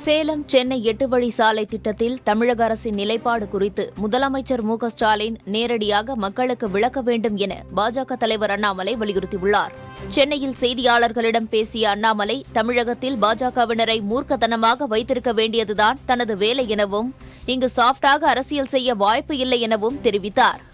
சேலம் சென்னை எட்டு வழி சாலை திட்டத்தில் தமிழக அரசின் நிலைப்பாடு குறித்து முதலமைச்சர் மு க ஸ்டாலின் நேரடியாக மக்களுக்கு விளக்க வேண்டும் என பாஜக தலைவர் அண்ணாமலை வலியுறுத்தியுள்ளார் சென்னையில் செய்தியாளர்களிடம் பேசிய அண்ணாமலை தமிழகத்தில் பாஜகவினரை மூர்க்கத்தனமாக வைத்திருக்க வேண்டியதுதான் தனது வேலை எனவும் இங்கு சாஃப்டாக அரசியல் செய்ய வாய்ப்பு இல்லை எனவும் தெரிவித்தார்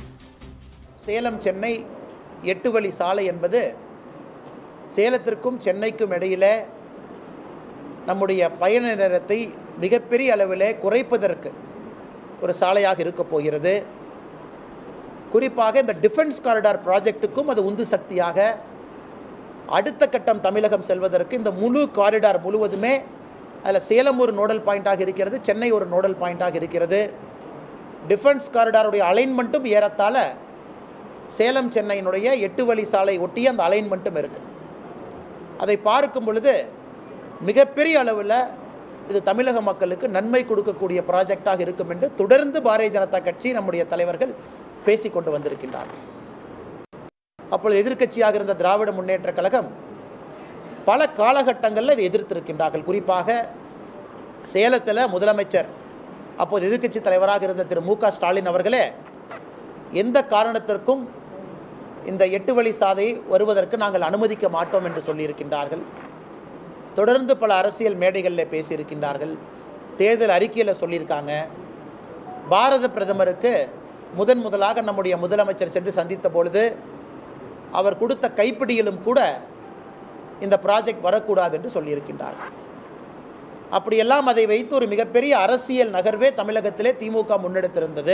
சேலம் சென்னை எட்டு வழி சாலை என்பது சேலத்திற்கும் சென்னைக்கும் இடையில நம்முடைய பயண நேரத்தை மிகப்பெரிய அளவில் குறைப்பதற்கு ஒரு சாலையாக இருக்கப் போகிறது குறிப்பாக இந்த டிஃபென்ஸ் காரிடார் ப்ராஜெக்ட்டுக்கும் அது உந்து சக்தியாக அடுத்த கட்டம் தமிழகம் செல்வதற்கு இந்த முழு காரிடார் முழுவதுமே அதில் சேலம் ஒரு நோடல் பாயிண்டாக இருக்கிறது சென்னை ஒரு நோடல் பாயிண்டாக இருக்கிறது டிஃபென்ஸ் காரிடாருடைய அலைன்மெண்ட்டும் ஏறத்தாழ சேலம் சென்னையினுடைய எட்டு வழி சாலை ஒட்டிய அந்த அலைன்மெண்ட்டும் இருக்குது அதை பார்க்கும் பொழுது மிகப்பெரிய அளவில் இது தமிழக மக்களுக்கு நன்மை கொடுக்கக்கூடிய ப்ராஜெக்டாக இருக்கும் என்று தொடர்ந்து பாரதிய ஜனதா கட்சி நம்முடைய தலைவர்கள் பேசி கொண்டு வந்திருக்கின்றார்கள் அப்பொழுது எதிர்க்கட்சியாக இருந்த திராவிட முன்னேற்ற கழகம் பல காலகட்டங்களில் இதை எதிர்த்திருக்கின்றார்கள் குறிப்பாக சேலத்தில் முதலமைச்சர் அப்போது எதிர்க்கட்சி தலைவராக இருந்த திரு மு க ஸ்டாலின் அவர்களே எந்த காரணத்திற்கும் இந்த எட்டு வழி சாதை வருவதற்கு நாங்கள் அனுமதிக்க மாட்டோம் என்று சொல்லியிருக்கின்றார்கள் தொடர்ந்து பல அரசியல் மேடைகளில் பேசியிருக்கின்றார்கள் தேர்தல் அறிக்கையில் சொல்லியிருக்காங்க பாரத பிரதமருக்கு முதன் முதலாக நம்முடைய முதலமைச்சர் சென்று சந்தித்த பொழுது அவர் கொடுத்த கைப்பிடியிலும் கூட இந்த ப்ராஜெக்ட் வரக்கூடாது என்று சொல்லியிருக்கின்றார்கள் அப்படியெல்லாம் அதை வைத்து ஒரு மிகப்பெரிய அரசியல் நகர்வே தமிழகத்திலே திமுக முன்னெடுத்திருந்தது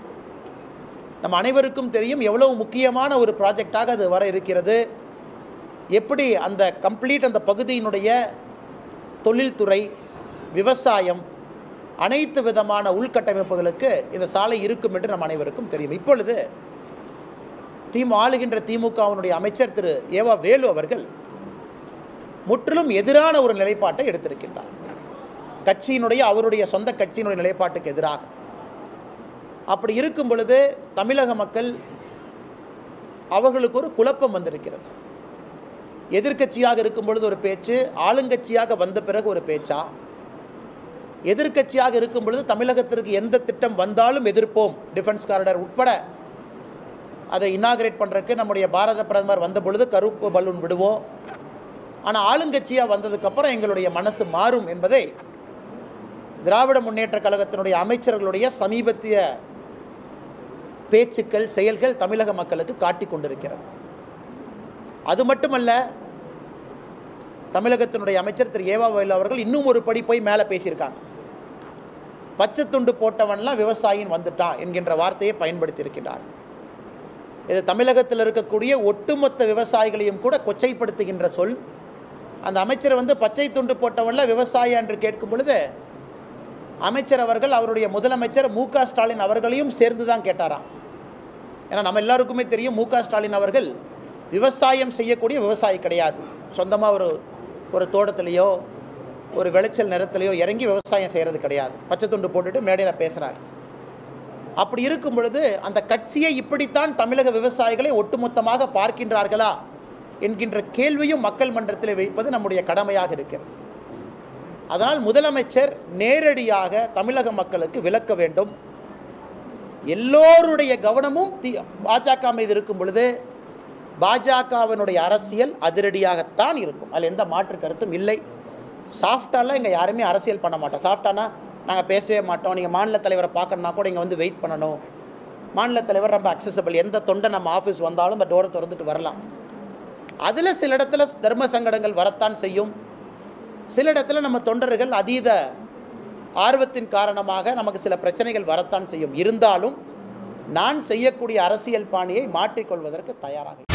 நம்ம அனைவருக்கும் தெரியும் எவ்வளவு முக்கியமான ஒரு ப்ராஜெக்டாக அது வர இருக்கிறது எப்படி அந்த கம்ப்ளீட் அந்த பகுதியினுடைய தொழில்துறை விவசாயம் அனைத்து விதமான உள்கட்டமைப்புகளுக்கு இந்த சாலை இருக்கும் என்று நம் அனைவருக்கும் தெரியும் இப்பொழுது திமு ஆளுகின்ற திமுகவினுடைய அமைச்சர் திரு ஏவா வேலு அவர்கள் முற்றிலும் எதிரான ஒரு நிலைப்பாட்டை எடுத்திருக்கின்றார் கட்சியினுடைய அவருடைய சொந்த கட்சியினுடைய நிலைப்பாட்டுக்கு எதிராக அப்படி இருக்கும் பொழுது தமிழக மக்கள் அவர்களுக்கு ஒரு குழப்பம் வந்திருக்கிறது எதிர்க்கட்சியாக இருக்கும் பொழுது ஒரு பேச்சு ஆளுங்கட்சியாக வந்த பிறகு ஒரு பேச்சா எதிர்க்கட்சியாக இருக்கும் பொழுது தமிழகத்திற்கு எந்த திட்டம் வந்தாலும் எதிர்ப்போம் டிஃபென்ஸ் காரிடார் உட்பட அதை இன்னாகிரேட் பண்ணுறதுக்கு நம்முடைய பாரத பிரதமர் வந்த பொழுது கருப்பு பலூன் விடுவோம் ஆனால் ஆளுங்கட்சியாக வந்ததுக்கப்புறம் எங்களுடைய மனசு மாறும் என்பதை திராவிட முன்னேற்ற கழகத்தினுடைய அமைச்சர்களுடைய சமீபத்திய பேச்சுக்கள் செயல்கள் தமிழக மக்களுக்கு காட்டிக் கொண்டிருக்கிறது அது மட்டுமல்ல தமிழகத்தினுடைய அமைச்சர் திரு ஏவா வேலு அவர்கள் இன்னும் ஒரு படி போய் மேலே பேசியிருக்காங்க பச்சை துண்டு போட்டவன்லாம் விவசாயின் வந்துட்டான் என்கின்ற வார்த்தையை பயன்படுத்தி இருக்கின்றார் இது தமிழகத்தில் இருக்கக்கூடிய ஒட்டுமொத்த விவசாயிகளையும் கூட கொச்சைப்படுத்துகின்ற சொல் அந்த அமைச்சர் வந்து பச்சை துண்டு போட்டவன்ல விவசாயி என்று கேட்கும் பொழுது அமைச்சர் அவர்கள் அவருடைய முதலமைச்சர் மு க ஸ்டாலின் அவர்களையும் சேர்ந்து தான் கேட்டாராம் ஏன்னா நம்ம எல்லாருக்குமே தெரியும் மு க ஸ்டாலின் அவர்கள் விவசாயம் செய்யக்கூடிய விவசாயி கிடையாது சொந்தமாக ஒரு ஒரு தோட்டத்திலேயோ ஒரு விளைச்சல் நிறத்திலேயோ இறங்கி விவசாயம் செய்கிறது கிடையாது பச்சை துண்டு போட்டுட்டு மேடையில் பேசுகிறார் அப்படி இருக்கும் பொழுது அந்த கட்சியை இப்படித்தான் தமிழக விவசாயிகளை ஒட்டுமொத்தமாக பார்க்கின்றார்களா என்கின்ற கேள்வியும் மக்கள் மன்றத்தில் வைப்பது நம்முடைய கடமையாக இருக்கிறது அதனால் முதலமைச்சர் நேரடியாக தமிழக மக்களுக்கு விளக்க வேண்டும் எல்லோருடைய கவனமும் தி பாஜக மீது இருக்கும் பொழுது பாஜகவினுடைய அரசியல் அதிரடியாகத்தான் இருக்கும் அதில் எந்த மாற்று கருத்தும் இல்லை சாஃப்டாலாம் இங்கே யாருமே அரசியல் பண்ண மாட்டோம் சாஃப்டானா நாங்கள் பேசவே மாட்டோம் நீங்கள் மாநில தலைவரை பார்க்கணுன்னா கூட இங்கே வந்து வெயிட் பண்ணணும் மாநில தலைவர் ரொம்ப அக்சசபிள் எந்த தொண்டை நம்ம ஆஃபீஸ் வந்தாலும் இந்த டோரை திறந்துட்டு வரலாம் அதில் சில இடத்துல தர்ம சங்கடங்கள் வரத்தான் செய்யும் சில இடத்துல நம்ம தொண்டர்கள் அதீத ஆர்வத்தின் காரணமாக நமக்கு சில பிரச்சனைகள் வரத்தான் செய்யும் இருந்தாலும் நான் செய்யக்கூடிய அரசியல் பாணியை மாற்றிக்கொள்வதற்கு தயாராக